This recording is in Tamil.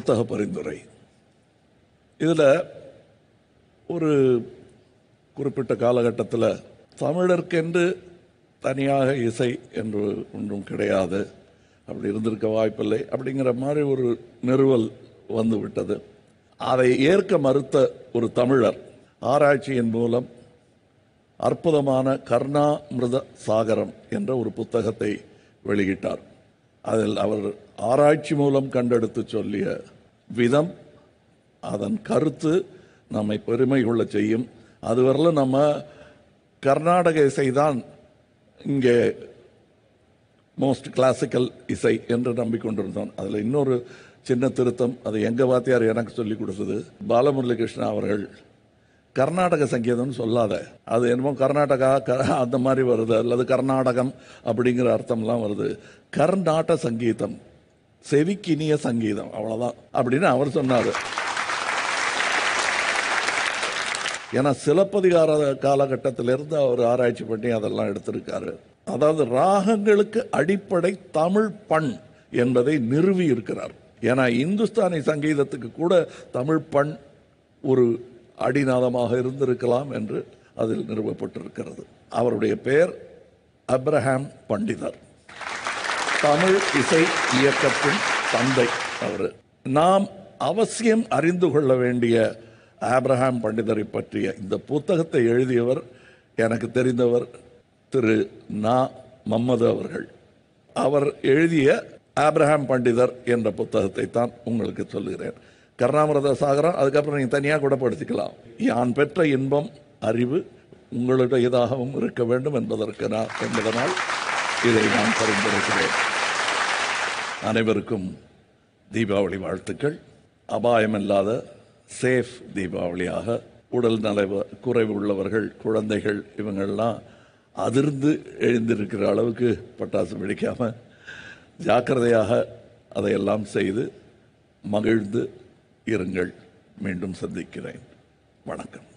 புத்தக பரிந்துரை இதில் ஒரு குறிப்பிட்ட காலகட்டத்தில் தமிழர்க்கென்று தனியாக இசை என்று ஒன்றும் கிடையாது அப்படி இருந்திருக்க வாய்ப்பில்லை அப்படிங்கிற மாதிரி ஒரு நிறுவல் வந்து விட்டது அதை ஏற்க மறுத்த ஒரு தமிழர் ஆராய்ச்சியின் மூலம் அற்புதமான கர்ணாமிருத சாகரம் என்ற ஒரு புத்தகத்தை வெளியிட்டார் அதில் அவர் ஆராய்ச்சி மூலம் கண்டெடுத்து சொல்லிய விதம் அதன் கருத்து நம்மை பெருமை கொள்ள செய்யும் அதுவரையிலும் நம்ம கர்நாடக இசைதான் இங்கே மோஸ்ட் கிளாசிக்கல் இசை என்று நம்பிக்கொண்டிருந்தோம் அதில் இன்னொரு சின்ன திருத்தம் அது எங்க வாத்தியார் எனக்கு சொல்லி கொடுத்தது பாலமுரளி கிருஷ்ணா அவர்கள் கர்நாடக சங்கீதம்னு சொல்லாத அது என்னமோ கர்நாடகா க- அந்த மாதிரி வருது அல்லது கர்நாடகம் அப்படிங்கிற அர்த்தம்லாம் வருது கர்நாட சங்கீதம் செவிக்கினிய சங்கீதம் அவ்வளவுதான் அப்படின்னு அவர் சொன்னார் ஏன்னா சிலப்பதிகார காலகட்டத்திலிருந்து அவர் ஆராய்ச்சி பண்ணி அதெல்லாம் எடுத்திருக்காரு அதாவது ராகங்களுக்கு அடிப்படை தமிழ் பண் என்பதை நிறுவி இருக்கிறார் ஏன்னா இந்துஸ்தானி சங்கீதத்துக்கு கூட தமிழ் பண் ஒரு அடிநாதமாக இருந்திருக்கலாம் என்று அதில் நிறுவப்பட்டிருக்கிறது அவருடைய பெயர் அப்ரஹாம் பண்டிதர் தமிழ் இசை இயக்கத்தின் தந்தை அவர் நாம் அவசியம் அறிந்து கொள்ள வேண்டிய ஆப்ரஹாம் பண்டிதரை பற்றிய இந்த புத்தகத்தை எழுதியவர் எனக்கு தெரிந்தவர் திரு நா மம்மது அவர்கள் அவர் எழுதிய ஆப்ரஹாம் பண்டிதர் என்ற புத்தகத்தை தான் உங்களுக்கு சொல்லுகிறேன் கருணாமிரத சாகரம் அதுக்கப்புறம் நீங்கள் தனியாக கூட படிச்சுக்கலாம் யான் பெற்ற இன்பம் அறிவு உங்களுடையதாகவும் இருக்க வேண்டும் என்பதற்கு நான் என்பதனால் இதை நான் பரிந்துரைக்கிறேன் அனைவருக்கும் தீபாவளி வாழ்த்துக்கள் அபாயமில்லாத சேஃப் தீபாவளியாக உடல் நல குறைவு உள்ளவர்கள் குழந்தைகள் இவங்கள்லாம் அதிர்ந்து எழுந்திருக்கிற அளவுக்கு பட்டாசு வெடிக்காம ஜாக்கிரதையாக அதையெல்லாம் செய்து மகிழ்ந்து இருங்கள் மீண்டும் சந்திக்கிறேன் வணக்கம்